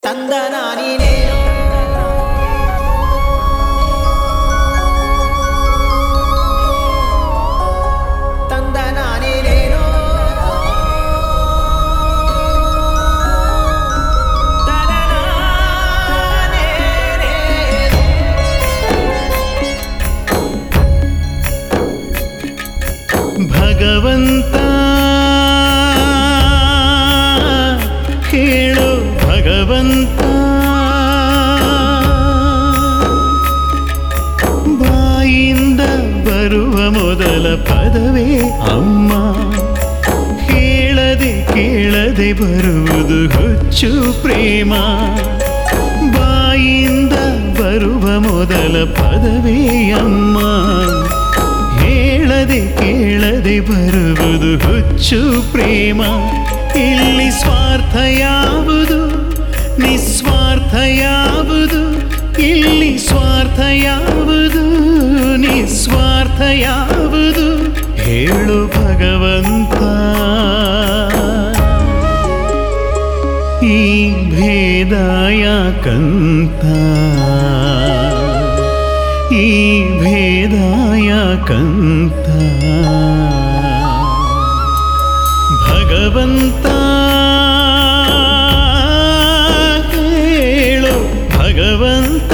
ತಂದ ನಾನಿನೇನು ತಂದ ನಾನಿನೇನು ತನನಾನೇನೇನು. ಭಗವಂತ ಹೇಳು ಭಗವಂತ ಬಾಯಿಂದ ಬರುವ ಮೊದಲ ಪದವೇ ಅಮ್ಮ ಹೇಳದೆ ಕೇಳದೆ ಬರುವುದು ಹುಚ್ಚು ಪ್ರೇಮ ಬಾಯಿಂದ ಬರುವ ಮೊದಲ ಪದವೇ ಅಮ್ಮ ಹೇಳದೆ ಕೇಳದೆ ಬರುವುದು ಹುಚ್ಚು ಪ್ರೇಮ ಇಲ್ಲಿ ಸ್ವಾರ್ಥ ಯಾವುದು ನಿಸ್ವಾರ್ಥ ಯಾವುದು ಇಲ್ಲಿ ಸ್ವಾರ್ಥ ಯಾವುದು ನಿಸ್ವಾರ್ಥ ಯಾವುದು ಹೇಳು ಭಗವಂತ ಈ ಭೇದ ಯಾಕಂತ ಈ ಭೇದ ಯಾಕಂತ ಭಗವಂತ ಹೇಳು ಭಗವಂತ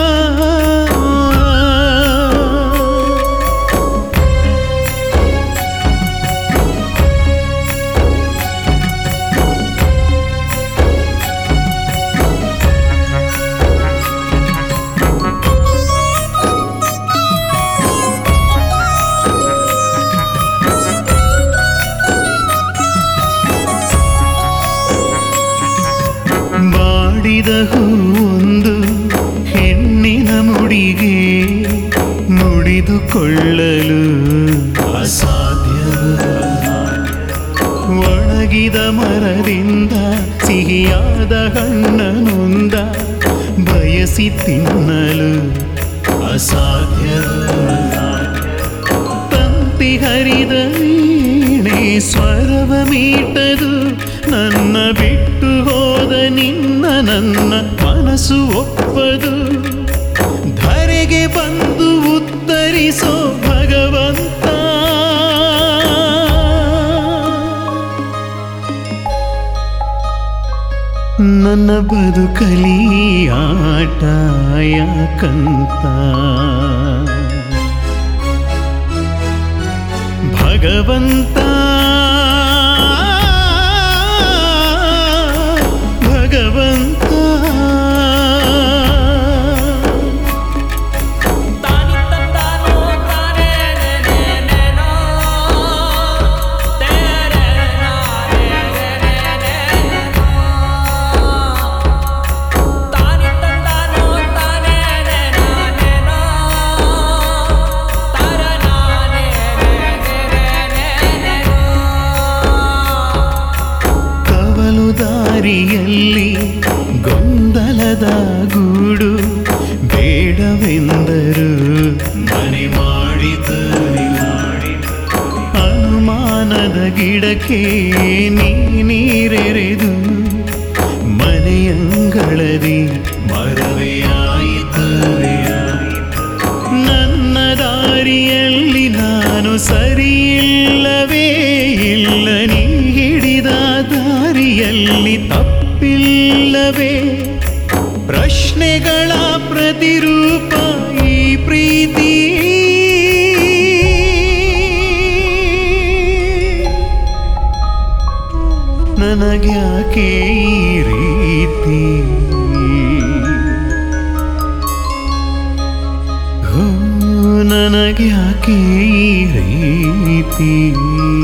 ಬಾಡಿದ ಹೂವೊಂದು ಹೆಣ್ಣಿನ ಮುಡಿಗೆ ಮುಡಿದುಕೊಳ್ಳಲು ಅಸಾಧ್ಯ ಒಣಗಿದ ಮರದಿಂದ ಸಿಹಿಯಾದ ಹಣ್ಣನೊಂದ ಬಯಸಿ ತಿನ್ನಲು ಅಸಾಧ್ಯ ತಂತಿ ಹರಿದ ವೀಣೆ ಸ್ವರವ ಮೀಟದು ನನ್ನ ಬಿಟ್ಟು ಹೋದ ನಿನ್ನ ನನ್ನ ಮನಸ್ಸು ಒಪ್ಪದು ಧರೆಗೆ ಬಂದು ಉತ್ತರಿಸೋ ಭಗವಂತ ನನ್ನ ಬದುಕಲಿ ಆಟ ಯಾಕಂತ ಭಗವಂತ ಭಗವಂತ ತಾನಿ ತಂದಾನೋ ತಾನೇನೇನೇನೇನೋ. ತೇರೇನಾನೇನೇನೇನೇನೋ. ತಾನಿ ತಂದಾನೋ ತಾನೇನೇನೇನೇನೋ. ತರನಾನೇನೇನೇನೇನೋ. ಕವಲು ದಾರಿಯಲ್ಲಿ ಗೊಂದಲದ ಗೂಡು ಬೇಡವೆಂದರು ಮನೆ ಮಾಡಿದ ಅನುಮಾನದ ಗಿಡಕ್ಕೆ ನೀ ನೀರೆರೆದು ಮನೆಯಂಗಳದಿ ಮರವೇ ಆಯಿತು ನನ್ನ ದಾರಿಯಲ್ಲಿ ನಾನು ಸರಿಯಿಲ್ಲವೇ ಇಲ್ಲ ನೀ ಹಿಡಿದ ದಾರಿಯಲ್ಲಿ ತಪ್ಪಿಲ್ಲವೇ ಪ್ರಶ್ನೆಗಳ ಪ್ರತಿರೂಪ ಈ ಪ್ರೀತಿ ನನಗ್ಯಾಕೆ ಈ ರೀತಿ ಹೋ ನನಗ್ಯಾಕೆ ಈ ರೀತಿ